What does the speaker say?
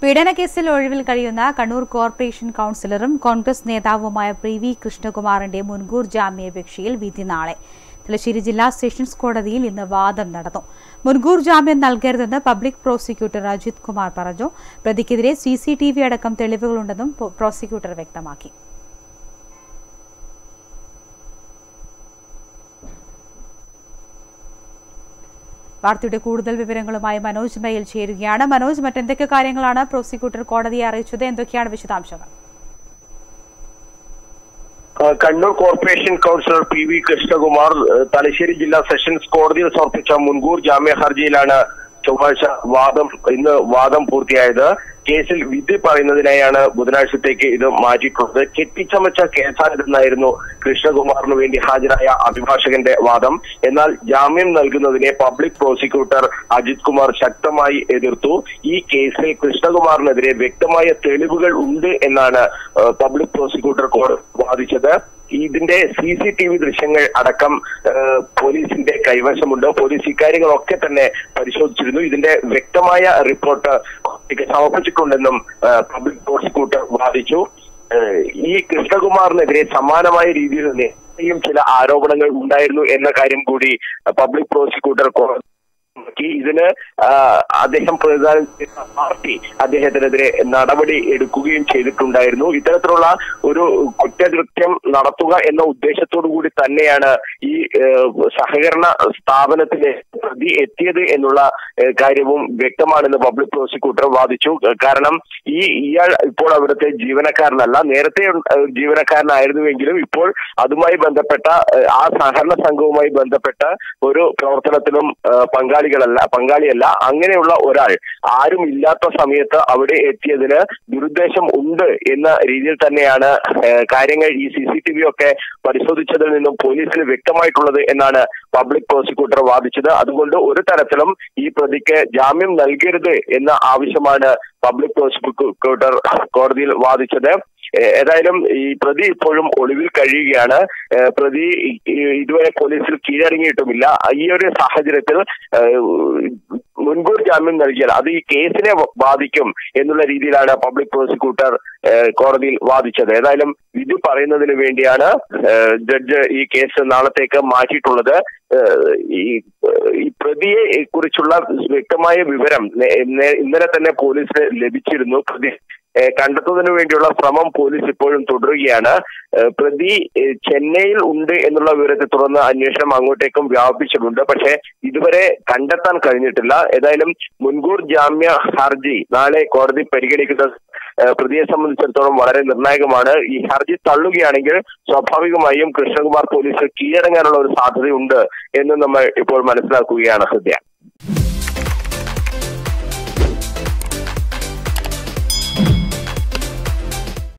പീഡനക്കേസിൽ ഒഴിവിൽ കഴിയുന്ന കണ്ണൂർ കോർപ്പറേഷൻ കൗൺസിലറും കോൺഗ്രസ് നേതാവുമായ P V കൃഷ്ണകുമാറിന്റെ മുൻകൂർ ജാമ്യാപേക്ഷയിൽ വിധി നാളെ തലശ്ശേരി ജില്ലാ സെഷൻസ് കോടതിയിൽ ഇന്ന് വാദം നടന്നു മുൻകൂർ ജാമ്യം നൽകരുതെന്ന് പബ്ലിക് പ്രോസിക്യൂട്ടർ അജിത് കുമാർ പറഞ്ഞു പ്രതിക്കെതിരെ സി സി ടി വി അടക്കം തെളിവുകളുണ്ടെന്നും പ്രോ- പ്രോസിക്യൂട്ടർ വ്യക്തമാക്കി വാർത്തയുടെ കൂടുതൽ വിവരങ്ങളുമായി മനോജ് മയിൽ ചേരുകയാണ് മനോജ് മറ്റെന്തൊക്കെ കാര്യങ്ങളാണ് പ്രോസിക്യൂട്ടർ കോടതിയെ അറിയിച്ചത് എന്തൊക്കെയാണ് വിശദാംശങ്ങൾ ആ, Kannur corporation councillor P V Krishnakumar ഏ, തലശ്ശേരി ജില്ലാ സെഷൻസ് കോടതിയിൽ സമർപ്പിച്ച മുൻകൂർ ജാമ്യ ഹർജിയിലാണ് ചൊവ്വാഴ്ച വാദം ഇന്ന് വാദം പൂർത്തിയായത് കേസിൽ വിധി പറയുന്നതിനായാണ് ബുധനാഴ്ചത്തേക്ക് ഇത് മാറ്റിയിട്ടുള്ളത് കെട്ടിച്ചമച്ച കേസാണിതെന്നായിരുന്നു കൃഷ്ണകുമാറിന് വേണ്ടി ഹാജരായ അഭിഭാഷകന്റെ വാദം എന്നാൽ ജാമ്യം നൽകുന്നതിനെ പബ്ലിക് പ്രോസിക്യൂട്ടർ അജിത് കുമാർ ശക്തമായി എതിർത്തു ഈ കേസിൽ കൃഷ്ണകുമാറിനെതിരെ വ്യക്തമായ തെളിവുകൾ ഉണ്ട് എന്നാണ് ഏഹ്, പബ്ലിക് പ്രോസിക്യൂട്ടർ കോടതി വാദിച്ചത് ഇതിന്റെ സി സി ടി വി ദൃശ്യങ്ങൾ അടക്കം ഏഹ്, പോലീസിന്റെ കൈവശമുണ്ട് പോലീസ് ഇക്കാര്യങ്ങളൊക്കെ തന്നെ പരിശോധിച്ചിരുന്നു ഇതിന്റെ വ്യക്തമായ റിപ്പോർട്ട് കോടതിക്ക് സമർപ്പിച്ചിട്ടുണ്ടെന്നും ഏഹ്, പബ്ലിക് പ്രോസിക്യൂട്ടർ വാദിച്ചു ഏഹ്, ഈ കൃഷ്ണകുമാറിനെതിരെ സമാനമായ രീതിയിൽ നേരത്തെയും ചില ആരോപണങ്ങൾ ഉണ്ടായിരുന്നു എന്ന കാര്യം കൂടി ഏഹ്, പബ്ലിക് പ്രോസിക്യൂട്ടർ കോടതി നോക്കി ഇതിന് ആ, അദ്ദേഹം പ്രതിദാനം ചെയ്ത പാർട്ടി അദ്ദേഹത്തിനെതിരെ നടപടി എടുക്കുകയും ചെയ്തിട്ടുണ്ടായിരുന്നു ഇത്തരത്തിലുള്ള ഒരു കുറ്റകൃത്യം നടത്തുക എന്ന ഉദ്ദേശത്തോടു കൂടി തന്നെയാണ് ഈ ഏഹ്, സഹകരണ സ്ഥാപനത്തിലെ പ്രതി എത്തിയത് എന്നുള്ള ഏഹ്, കാര്യവും വ്യക്തമാണെന്ന് പബ്ലിക് പ്രോസിക്യൂട്ടർ വാദിച്ചു കാരണം ഈ ഇയാൾ ഇപ്പോൾ അവിടുത്തെ ജീവനക്കാരനല്ല നേരത്തെ ഏഹ്, ജീവനക്കാരനായിരുന്നുവെങ്കിലും ഇപ്പോൾ അതുമായി ബന്ധപ്പെട്ട ഏഹ്, ആ സഹകരണ സംഘവുമായി ബന്ധപ്പെട്ട ഒരു പ്രവർത്തനത്തിലും ഏഹ്, പങ്കാളികളല്ല പങ്കാളിയല്ല അങ്ങനെയുള്ള ഒരാൾ ആരും ഇല്ലാത്ത സമയത്ത് അവിടെ എത്തിയതിന് ദുരുദ്ദേശം ഉണ്ട് എന്ന രീതിയിൽ തന്നെയാണ് ഏഹ്, കാര്യങ്ങൾ ഈ സി സി ടി വി ഒക്കെ പരിശോധിച്ചതിൽ നിന്നും പോലീസിന് വ്യക്തമായിട്ടുള്ളത് എന്നാണ് പബ്ലിക് പ്രോസിക്യൂട്ടർ വാദിച്ചത് അതുകൊണ്ട് ഒരു തരത്തിലും ഈ പ്രതിക്ക് ജാമ്യം നൽകരുത് എന്ന ആവശ്യമാണ് പബ്ലിക് പ്രോസിക്യൂട്ടർ കോടതിയിൽ വാദിച്ചത് ഏഹ് ഏതായാലും ഈ പ്രതി ഇപ്പോഴും ഒളിവിൽ കഴിയുകയാണ് ഏഹ് പ്രതി ഈ- ഇതുവരെ പോലീസിൽ കീഴടങ്ങിയിട്ടുമില്ല ഈ ഒരു സാഹചര്യത്തിൽ ഏഹ് മുൻകൂർ ജാമ്യം നൽകിയാൽ അത് ഈ കേസിനെ ബാധിക്കും എന്നുള്ള രീതിയിലാണ് പബ്ലിക് പ്രോസിക്യൂട്ടർ ഏഹ് കോടതിയിൽ വാദിച്ചത് ഏതായാലും വിധി പറയുന്നതിന് വേണ്ടിയാണ് ഏഹ് ജഡ്ജ് ഈ കേസ് നാളത്തേക്ക് മാറ്റിയിട്ടുള്ളത് ഏഹ് ഈ ഈ പ്രതിയെ കുറിച്ചുള്ള വ്യക്തമായ വിവരം നേ- നേ- ഇന്നലെ തന്നെ പോലീസിന് ലഭിച്ചിരുന്നു പ്രതി ഏഹ് കണ്ടെത്തുന്നതിന് വേണ്ടിയുള്ള ശ്രമം പോലീസ് ഇപ്പോഴും തുടരുകയാണ് ഏഹ് പ്രതി ഏഹ് ചെന്നൈയിൽ ഉണ്ട് എന്നുള്ള വിവരത്തെ തുടർന്ന് അന്വേഷണം അങ്ങോട്ടേക്കും വ്യാപിച്ചിട്ടുണ്ട് പക്ഷേ ഇതുവരെ കണ്ടെത്താൻ കഴിഞ്ഞിട്ടില്ല ഏതായാലും മുൻകൂർ ജാമ്യ ഹർജി നാളെ കോടതി പരിഗണിക്കുന്ന ഏഹ് പ്രതിയെ സംബന്ധിച്ചിടത്തോളം വളരെ നിർണായകമാണ് ഈ ഹർജി തള്ളുകയാണെങ്കിൽ സ്വാഭാവികമായും കൃഷ്ണകുമാർ പോലീസ് കീഴടങ്ങാനുള്ള ഒരു സാധ്യതയുണ്ട് എന്ന് നമ്മൾ ഇപ്പോൾ മനസ്സിലാക്കുകയാണ് ഹൃദയ